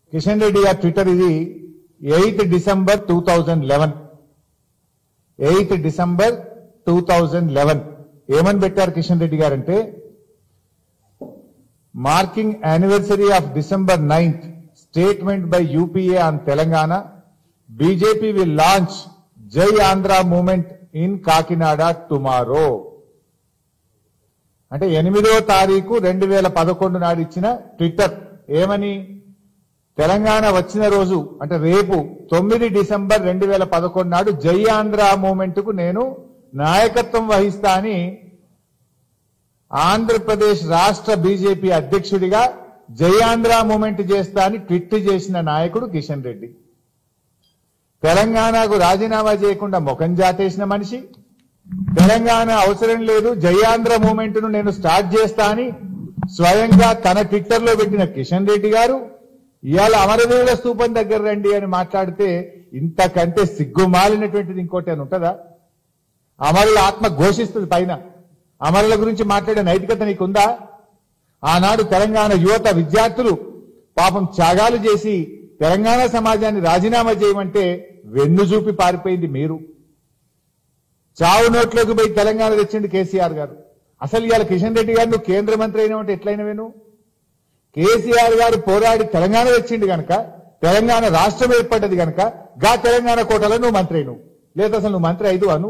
కిషన్ రెడ్డి గారి ట్విట్టర్ ఇది eighth December two thousand eleven eighth December two thousand eleven ఏమని పెట్టారు కిషన్ రెడ్డి గారు అంటే marking anniversary of December ninth statement by UPA on Telangana BJP will launch Jai Andhra movement in Kakinada tomorrow అంటే ఎనిమిదో తారీఖు రెండు వేల పదకొండు నాడు ఇచ్చిన ట్విట్టర్ ఏమని తెలంగాణ వచ్చిన రోజు అంటే రేపు తొమ్మిది డిసెంబర్ రెండు వేల పదకొండు నాడు జై ఆంధ్ర మూమెంట్ కు నేను నాయకత్వం వహిస్తా అని ఆంధ్రప్రదేశ్ రాష్ట్ర బీజేపీ అధ్యక్షుడిగా జై ఆంధ్ర మూమెంట్ చేస్తా అని ట్విట్ చేసిన నాయకుడు కిషన్ రెడ్డి తెలంగాణకు రాజీనామా చేయకుండా ముఖం జాటేసిన మనిషి తెలంగాణ అవసరం లేదు జయాంధ్ర మూమెంట్ ను నేను స్టార్ట్ చేస్తా అని స్వయంగా తన ట్విట్టర్ లో పెట్టిన కిషన్ రెడ్డి గారు ఇవాళ అమరవీరుల స్తూపం దగ్గర రండి అని మాట్లాడితే ఇంతకంటే సిగ్గుమాలినటువంటిది ఇంకోటి అని ఉంటుందా అమరుల ఆత్మ ఘోషిస్తుంది పైన అమరుల గురించి మాట్లాడే నైతికత నీకుందా ఆనాడు తెలంగాణ యువత విద్యార్థులు పాపం త్యాగాలు చేసి తెలంగాణ సమాజాన్ని రాజీనామా చేయమంటే వెన్ను చూపి పారిపోయింది మీరు చావు నోట్లోకి పోయి తెలంగాణ తెచ్చిండు కేసీఆర్ గారు అసలు ఇవాళ కిషన్ రెడ్డి గారు నువ్వు కేంద్ర మంత్రి అయినావంటే ఎట్లయినవే నువ్వు కేసీఆర్ గారు పోరాడి తెలంగాణ తెచ్చిండు గనక తెలంగాణ రాష్ట్రం ఏర్పడ్డది గనక గా తెలంగాణ కోటలో నువ్వు మంత్రి అయినవు లేదా అసలు నువ్వు మంత్రి అయిదు అను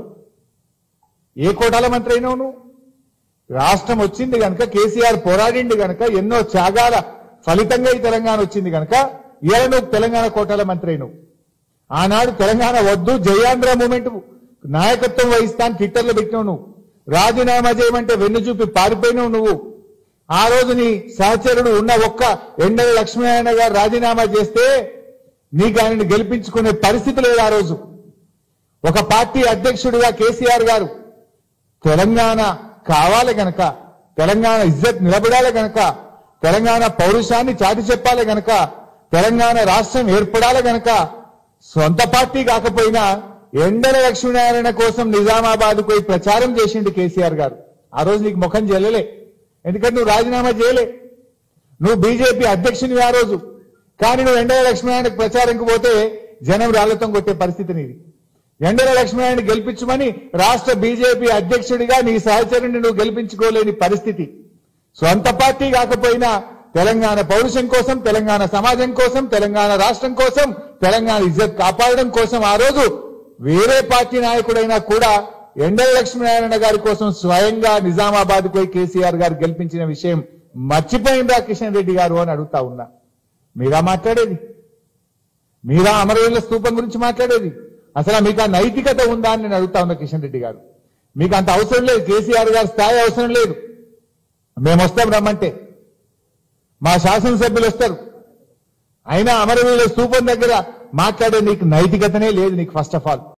ఏ కోటాల మంత్రి అయినావు నువ్వు రాష్ట్రం వచ్చింది గనక కేసీఆర్ పోరాడిండు గనక ఎన్నో త్యాగాల ఫలితంగా ఈ తెలంగాణ వచ్చింది గనక ఇవాళ నువ్వు తెలంగాణ కోటాల మంత్రి అయినవు ఆనాడు తెలంగాణ వద్దు జయాంధ్ర మూమెంట్ నాయకత్వం వహిస్తా అని ట్విట్టర్లో పెట్టినావు నువ్వు రాజీనామా చేయమంటే వెన్ను చూపి పారిపోయినావు నువ్వు ఆ రోజు నీ సహచరుడు ఉన్న ఒక్క ఎండల లక్ష్మీనారాయణ గారు రాజీనామా చేస్తే నీకు ఆయనను గెలిపించుకునే పరిస్థితి లేదు ఆ రోజు ఒక పార్టీ అధ్యక్షుడిగా కేసీఆర్ గారు తెలంగాణ కావాలి గనక తెలంగాణ ఇజ్జత్ నిలబడాలి గనక తెలంగాణ పౌరుషాన్ని చాటి చెప్పాలి గనక తెలంగాణ రాష్ట్రం ఏర్పడాలి గనక సొంత పార్టీ కాకపోయినా ఎండల లక్ష్మీనారాయణ కోసం నిజామాబాద్ పోయి ప్రచారం చేసిండు కేసీఆర్ గారు ఆ రోజు నీకు ముఖం చెల్లలే ఎందుకంటే నువ్వు రాజీనామా చేయలే నువ్వు బీజేపీ అధ్యక్షునివి ఆ రోజు కానీ నువ్వు ఎండల లక్ష్మీనారాయణకు ప్రచారంకి పోతే జనం రాళ్లతో కొట్టే పరిస్థితి నీది ఎండల లక్ష్మీనారాయణ గెలిపించమని రాష్ట్ర బీజేపీ అధ్యక్షుడిగా నీ సహచరుని నువ్వు గెలిపించుకోలేని పరిస్థితి సొంత పార్టీ కాకపోయినా తెలంగాణ పౌరుషం కోసం తెలంగాణ సమాజం కోసం తెలంగాణ రాష్ట్రం కోసం తెలంగాణ ఇజ్జత్ కాపాడడం కోసం ఆ రోజు వేరే పార్టీ నాయకుడైనా కూడా ఎండల లక్ష్మీనారాయణ గారి కోసం స్వయంగా నిజామాబాద్ పోయి కేసీఆర్ గారు గెలిపించిన విషయం మర్చిపోయిందా కిషన్ రెడ్డి గారు అని అడుగుతా ఉన్నా మీరా మాట్లాడేది మీరా అమరవీరుల స్తూపం గురించి మాట్లాడేది అసలు మీకు ఆ నైతికత ఉందా అని నేను అడుగుతా ఉన్నా కిషన్ రెడ్డి గారు మీకు అంత అవసరం లేదు కేసీఆర్ గారి స్థాయి అవసరం లేదు మేము వస్తాం రమ్మంటే మా శాసనసభ్యులు వస్తారు అయినా అమరవీరుల స్తూపం దగ్గర మాట్లాడే నీకు నైతికతనే లేదు నీకు ఫస్ట్ ఆఫ్ ఆల్